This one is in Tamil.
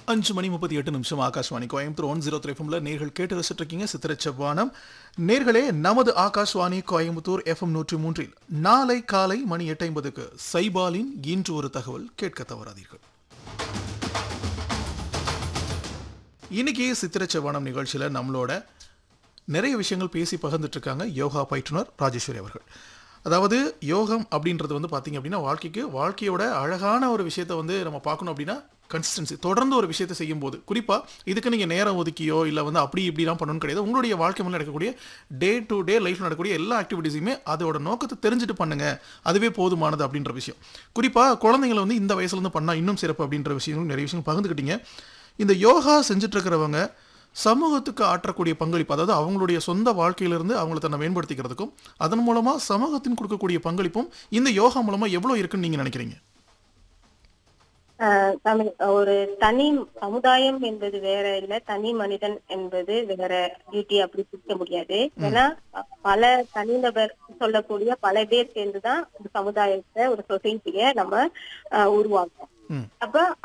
அஞ்சு மணி முப்பத்தி எட்டு நிமிஷம் Akashvani Coimbatore one zero three எஃப்எம்ல நேர்கள் கேட்டு ரசிட்டு இருக்கீங்க சித்திர செவ்வானம் நேர்களே நமது ஆகாஷ்வாணி கோயம்புத்தூர் எஃப்எம் நூற்றி மூன்றில் நாளை காலை மணி எட்டு ஐம்பதுக்கு சைபாலின் இன்று ஒரு தகவல் கேட்க தவறாதீர்கள் இன்னைக்கு சித்திர செவ்வானம் நிகழ்ச்சியில நம்மளோட நிறைய விஷயங்கள் பேசி பகிர்ந்துட்டு இருக்காங்க யோகா பயிற்றுனர் ராஜேஸ்வரி அவர்கள் அதாவது யோகம் அப்படின்றது வந்து பார்த்தீங்க அப்படின்னா வாழ்க்கைக்கு வாழ்க்கையோட அழகான ஒரு விஷயத்தை வந்து நம்ம பார்க்கணும் அப்படின்னா கன்சிஸ்டன்சி தொடர்ந்து ஒரு விஷயத்தை செய்யும்போது குறிப்பாக இதுக்கு நீங்கள் நேரம் ஒதுக்கியோ இல்லை வந்து அப்படி இப்படிலாம் பண்ணணும்னு கிடையாது உங்களுடைய வாழ்க்கை மேலே நடக்கக்கூடிய டே டு டே லைஃப்பில் நடக்கக்கூடிய எல்லா ஆக்டிவிட்டீஸுமே அதோட நோக்கத்தை தெரிஞ்சுட்டு பண்ணுங்க அதுவே போதுமானது அப்படின்ற விஷயம் குறிப்பாக குழந்தைங்களை வந்து இந்த வயசுலேருந்து பண்ணால் இன்னும் சிறப்பு அப்படின்ற விஷயங்கள் நிறைய விஷயங்கள் பகிர்ந்துக்கிட்டீங்க இந்த யோகா செஞ்சுட்டு இருக்கிறவங்க சமூகத்துக்கு ஆற்றக்கூடிய பங்களிப்பு அதாவது அவங்களுடைய சொந்த வாழ்க்கையிலிருந்து அவங்கள தன்னை மேம்படுத்திக்கிறதுக்கும் அதன் மூலமா சமூகத்தின் கொடுக்கக்கூடிய பங்களிப்பும் இந்த யோகா மூலமா எவ்வளவு இருக்குன்னு நீங்க நினைக்கிறீங்க ஆஹ் தமிழ் ஒரு தனி சமுதாயம் என்பது வேற இல்ல தனி மனிதன் என்பது வேற டியூட்டி அப்படி பிரிக்க முடியாது ஏன்னா பல தனிநபர் சொல்லக்கூடிய பல பேர் சேர்ந்துதான் ஒரு சமுதாயத்தை ஒரு சொசைட்டிய நம்ம ஆஹ் உருவாக்குறோம் ம். அப்ப